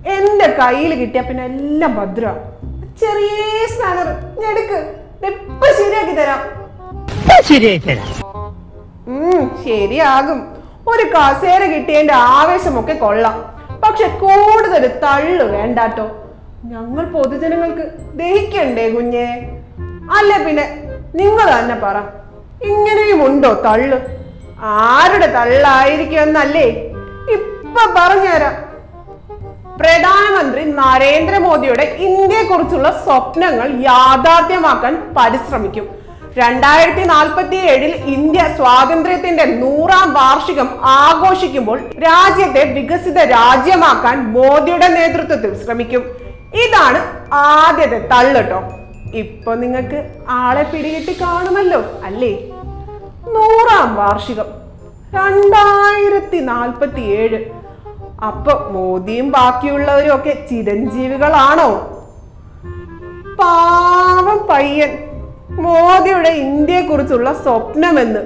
എന്റെ കയ്യിൽ കിട്ടിയ പിന്നെ എല്ലാം ഭദ്ര ചെറിയ സ്പാനർ എടുക്ക് ഇപ്പൊ ശരിയാക്കി തരാം ശരിയായി തരാം ഉം ശരിയാകും ഒരു കസേര കിട്ടിയതിന്റെ ആവേശമൊക്കെ കൊള്ളാം പക്ഷെ കൂടുതൽ തള്ളു വേണ്ടാട്ടോ ഞങ്ങൾ പൊതുജനങ്ങൾക്ക് ദഹിക്കണ്ടേ കുഞ്ഞെ അല്ല പിന്നെ നിങ്ങൾ തന്നെ പറ ഇങ്ങനെയും ഉണ്ടോ തള്ളു ആരുടെ തള്ളായിരിക്കും എന്നല്ലേ ഇപ്പൊ പറഞ്ഞുതരാം പ്രധാനമന്ത്രി നരേന്ദ്രമോദിയുടെ ഇന്ത്യയെക്കുറിച്ചുള്ള സ്വപ്നങ്ങൾ യാഥാർത്ഥ്യമാക്കാൻ പരിശ്രമിക്കും രണ്ടായിരത്തി നാൽപ്പത്തി ഏഴിൽ ഇന്ത്യ സ്വാതന്ത്ര്യത്തിന്റെ നൂറാം വാർഷികം ആഘോഷിക്കുമ്പോൾ രാജ്യത്തെ വികസിത രാജ്യമാക്കാൻ മോദിയുടെ നേതൃത്വത്തിൽ ശ്രമിക്കും ഇതാണ് ആദ്യത്തെ തള്ളട്ടോ ഇപ്പൊ നിങ്ങൾക്ക് ആളെ പിടികിട്ടി കാണുമല്ലോ അല്ലേ നൂറാം വാർഷികം രണ്ടായിരത്തി നാൽപ്പത്തി ഏഴ് അപ്പൊ മോദിയും ബാക്കിയുള്ളവരും ഒക്കെ ചിരഞ്ജീവികളാണോ പാവം പയ്യൻ മോദിയുടെ ഇന്ത്യയെ കുറിച്ചുള്ള സ്വപ്നമെന്ന്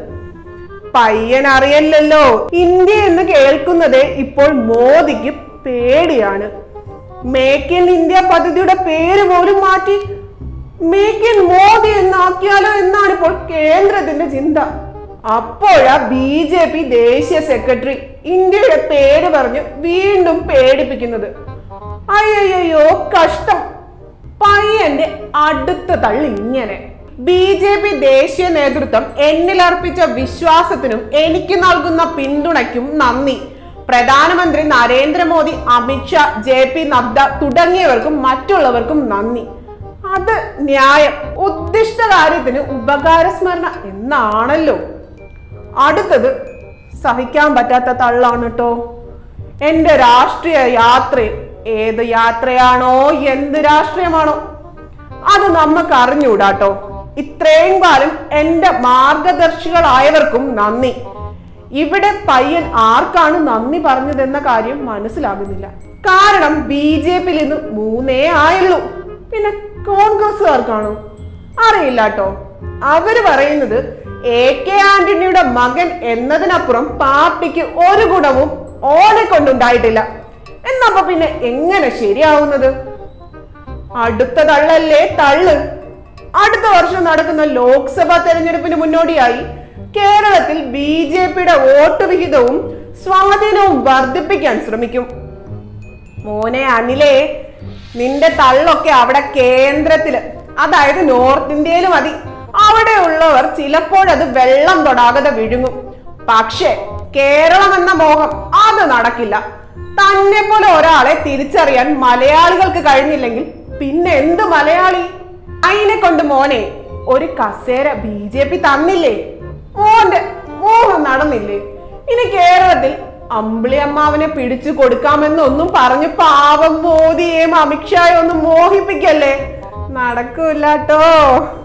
പയ്യൻ അറിയല്ലല്ലോ ഇന്ത്യ എന്ന് കേൾക്കുന്നത് ഇപ്പോൾ മോദിക്ക് പേടിയാണ് മേക്ക് ഇൻ ഇന്ത്യ പദ്ധതിയുടെ പേര് പോലും മാറ്റി മേക്ക് ഇൻ മോദി എന്നാക്കിയാലോ എന്നാണ് ഇപ്പോൾ കേന്ദ്രത്തിന്റെ ചിന്ത അപ്പോഴാ ബി ജെ പി ദേശീയ സെക്രട്ടറി ഇന്ത്യയുടെ പേര് പറഞ്ഞ് വീണ്ടും പേടിപ്പിക്കുന്നത് അയ്യോ കഷ്ടം പയ്യന്റെ അടുത്ത തള്ളി ഇങ്ങനെ ബി ജെ പി ദേശീയ നേതൃത്വം എന്നിൽ അർപ്പിച്ച വിശ്വാസത്തിനും എനിക്ക് നൽകുന്ന പിന്തുണയ്ക്കും നന്ദി പ്രധാനമന്ത്രി നരേന്ദ്രമോദി അമിത്ഷാ ജെ പി നദ്ദ തുടങ്ങിയവർക്കും മറ്റുള്ളവർക്കും നന്ദി അത് ന്യായം ഉദ്ദിഷ്ട കാര്യത്തിന് ഉപകാരസ്മരണ എന്നാണല്ലോ അടുത്തത് സഹിക്കാൻ പറ്റാത്ത തള്ളാണ് കേട്ടോ എന്റെ രാഷ്ട്രീയ യാത്ര ഏത് യാത്രയാണോ എന്ത് രാഷ്ട്രീയമാണോ അത് നമുക്ക് അറിഞ്ഞൂടാട്ടോ ഇത്രയും കാലം എന്റെ മാർഗദർശികളായവർക്കും നന്ദി ഇവിടെ പയ്യൻ ആർക്കാണ് നന്ദി പറഞ്ഞതെന്ന കാര്യം മനസ്സിലാകുന്നില്ല കാരണം ബി ജെ പിയിൽ ഇന്ന് മൂന്നേ ആയുള്ളൂ പിന്നെ കോൺഗ്രസ്സുകാർക്കാണോ അറിയില്ല കേട്ടോ അവര് പറയുന്നത് എ കെ ആന്റണിയുടെ മകൻ എന്നതിനപ്പുറം പാർട്ടിക്ക് ഒരു ഗുണവും ഓനെ കൊണ്ടുണ്ടായിട്ടില്ല എന്നപ്പോ പിന്നെ എങ്ങനെ ശരിയാവുന്നത് അടുത്ത തള്ളല്ലേ തള്ള് അടുത്ത വർഷം നടക്കുന്ന ലോക്സഭാ തെരഞ്ഞെടുപ്പിന് മുന്നോടിയായി കേരളത്തിൽ ബി ജെ പിയുടെ വോട്ട് വിഹിതവും സ്വാധീനവും വർദ്ധിപ്പിക്കാൻ ശ്രമിക്കും മോനെ അനിലേ നിന്റെ തള്ളൊക്കെ അവിടെ കേന്ദ്രത്തില് അതായത് നോർത്ത് ഇന്ത്യയിൽ മതി അവിടെ ഉള്ളവർ ചിലപ്പോഴത് വെള്ളം തൊടാതെ വിഴുങ്ങും പക്ഷേ കേരളം എന്ന മോഹം അത് നടക്കില്ല തന്നെ പോലെ ഒരാളെ തിരിച്ചറിയാൻ മലയാളികൾക്ക് കഴിഞ്ഞില്ലെങ്കിൽ പിന്നെ എന്ത് മലയാളി അതിനെ കൊണ്ട് മോനെ ഒരു കസേര ബി ജെ പി തന്നില്ലേ മോന്റെ മോഹം നടന്നില്ലേ ഇനി കേരളത്തിൽ അമ്പിളി അമ്മാവനെ പിടിച്ചു കൊടുക്കാമെന്നൊന്നും പറഞ്ഞു പാവം മോദിയെയും അമിത്ഷായും ഒന്നും മോഹിപ്പിക്കല്ലേ നടക്കൂല്ലാട്ടോ